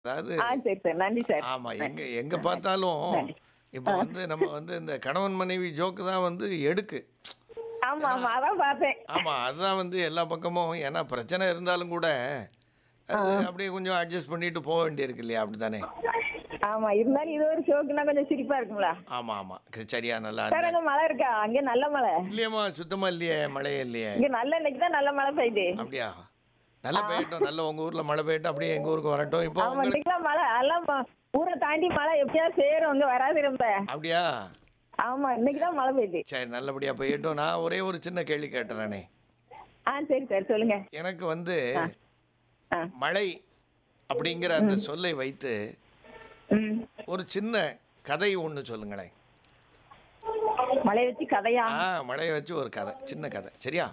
அதாவது ஆ சரி சார் நன்றி சார் ஆமா எங்க எங்க பார்த்தாலும் நன்றி. இப்போ வந்து நம்ம வந்து இந்த கணவன் மனைவி ஜோக்கு தான் வந்து எடுக்கு ஆமா ஆமா அதான் பார்த்தேன் ஆமா அதுதான் வந்து எல்லா பக்கமும் ஏன்னா பிரச்சனை இருந்தாலும் கூட அது அப்படியே கொஞ்சம் அட்ஜஸ்ட் பண்ணிட்டு போக வேண்டியிருக்கு இல்லையா அப்படித்தானே ஆமா இருந்தாலும் இது ஒரு ஷோக்குனா கொஞ்சம் சிரிப்பா இருக்குங்களா ஆமா ஆமா க- சரியா நல்லா சார் இருந்தேன் அங்க மழை இருக்கா அங்க நல்ல மழை இல்லையம்மா சுத்தமா இல்லையே மழையே இல்லையே இங்க நல்ல இன்னைக்கு தான் நல்ல மழை பெய்யுது அப்படியா நல்லா பெய்யட்டும் நல்ல உங்க ஊர்ல மழை பெய்யட்டும் அப்படியே எங்க ஊருக்கு வரட்டும் இப்போ ஆமா உங்களுக்கு இன்னைக்குலாம் மழை எல்லாம் ம- ஊரை தாண்டி மழை எப்படியாவது சேரும் அங்க வராது ரொம்ப அப்படியா ஆமா இன்னைக்கு தான் மழை பெய்யுது சரி நல்லபடியா பெய்யட்டும் நான் ஒரே ஒரு சின்ன கேள்வி கேட்டுறேனே ஆ சரி சார் சொல்லுங்க எனக்கு வந்து ஆ மழை அப்படிங்கிற அந்த சொல்லை வைத்து ம் ஒரு சின்ன கதை ஒன்று சொல்லுங்களேன் மழை வச்சு கதையா ஆ மழையை வச்சு ஒரு கதை சின்ன கதை சரியா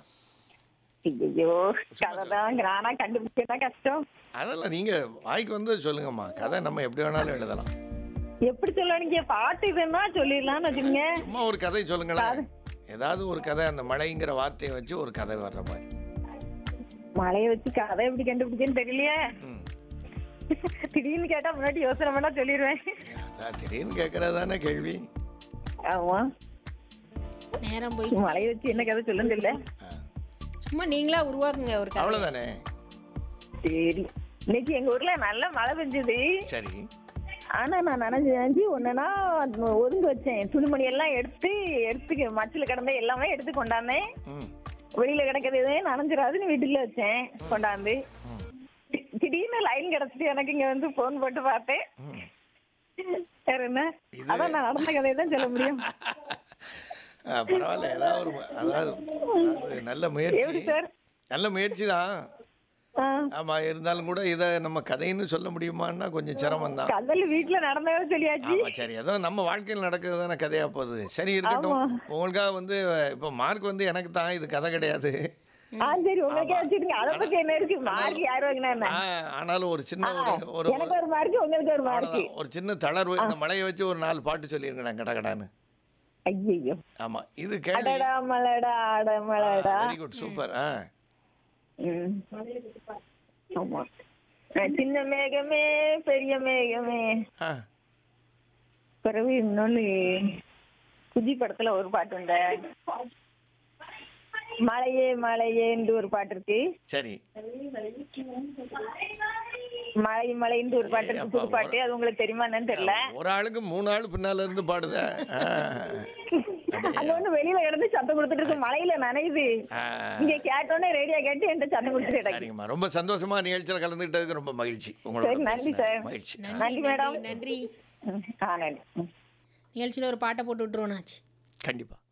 ஐயோ கதை தான் நானா கண்டுபிடிச்சா கஷ்டம் அதெல்லாம் நீங்க வாய்க்கு வந்து சொல்லுங்கம்மா கதை நம்ம எப்படி வேணாலும் எழுதலாம் எப்படி சொல்லுவீங்க பாட்டு இதுன்னா சொல்லிடலாம்னு வச்சுக்கோங்க சும்மா ஒரு கதை சொல்லுங்களேன் ஏதாவது ஒரு கதை அந்த மழைங்கிற வார்த்தையை வச்சு ஒரு கதை வர்ற மாதிரி மழையை வச்சு கதை எப்படி கண்டுபிடிச்சேன்னு தெரியலையே ம் திடீர்னு கேட்டா முன்னாடி யோசனை பண்ணா சொல்லிடுவேன் அதான் திடீர்னு கேட்கறது தானே கேள்வி ஆமா நேரம் போய் மழையை வச்சு என்ன கதை சொல்லுன்னு தெரியல ஆ. சும்மா நீங்களா உருவாக்குங்க ஒரு கதை அவ்வளவுதானே சரி இன்னைக்கு எங்க ஊர்ல நல்ல மழை பெஞ்சது சரி ஆனா நான் நினைஞ்சு நினைஞ்சு ஒண்ணுனா ஒதுங்க வச்சேன் துணிமணி எல்லாம் எடுத்து எடுத்து மச்சில கிடந்த எல்லாமே எடுத்து கொண்டாந்தேன் ம் வெளியில கிடக்கிறது நனைஞ்சிடாதுன்னு வீட்டுல வச்சேன் கொண்டாந்து ம் தி- திடீர்னு லைன் கிடைச்சிட்டு எனக்கு இங்க வந்து போன் போட்டு பார்த்தேன் ம் வேற என்ன இது- அதான் நான் நடந்த கதையை தான் சொல்ல முடியும் ஆ, பரவாயில்ல ஏதாவது ஒரு மு- அதாவது அதாவது நல்ல எப்படி முயற்சி சார் நல்ல முயற்சி தான் ஆ, ஆமா இருந்தாலும் கூட இதை நம்ம கதைன்னு சொல்ல முடியுமான்னா கொஞ்சம் சிரமம் தான் கதல் வீட்டுல நடந்ததை சொல்லியாச்சு ஆமா சரி ஏதோ நம்ம வாழ்க்கையில் நடக்கிறது தானே கதையா போகுது சரி இருக்கட்டும் ஆமா. உங்களுக்காக வந்து இப்போ மார்க் வந்து எனக்கு தான் இது கதை கிடையாது ஆ சரி உங்களுக்கே வச்சிருங்க அதை பத்தி என்ன இருக்கு மார்க் யாரு வாங்கினா என்ன ஆ, ஆனாலும் ஒரு சின்ன ஒரு ஒரு எனக்கு ஒரு மார்க் உங்களுக்கு ஒரு மார்க் அவ்வளவுதான். ஒரு சின்ன தளர்வு இந்த மழையை வச்சு ஒரு நாலு பாட்டு சொல்லிருங்கடா கடகடான்னு ஐயோ ஆமா இது கேள்வி அடடா மலடா அட மலடா வெரி குட் சூப்பர் ஆ ம். ஆமா அஹ் சின்ன மேகமே பெரிய மேகமே ஆ பிறகு இன்னொன்னு குஜி படத்துல ஒரு பாட்டு உண்டு மலையே மலையேன்னு ஒரு பாட்டு இருக்கு சரி மலை மலைன்னு ஒரு பாட்டு இருக்கு புது பாட்டு அது உங்களுக்கு தெரியுமா என்னன்னு தெரியல ஒரு ஆளுக்கு மூணு ஆள் பின்னால இருந்து பாடுத அங்க வந்து வெளியில கிடந்து சத்தம் கொடுத்துட்டு இருக்கு மலையில நனையுது இங்க கேட்டோன்னே ரேடியோ கேட்டு என்கிட்ட சத்தம் கொடுத்துட்டு கிடக்கு சரிங்கம்மா ரொம்ப சந்தோஷமா நிகழ்ச்சியில் கலந்துக்கிட்டதுக்கு ரொம்ப மகிழ்ச்சி சரி, உங்களோட நன்றி பேசினது. சார். மகிழ்ச்சி நன்றி மேடம் நன்றி ம், ஆ நன்றி ம். நிகழ்ச்சியில் ஒரு பாட்டை போட்டு விட்டுருவோம் நாச்சு கண்டிப்பா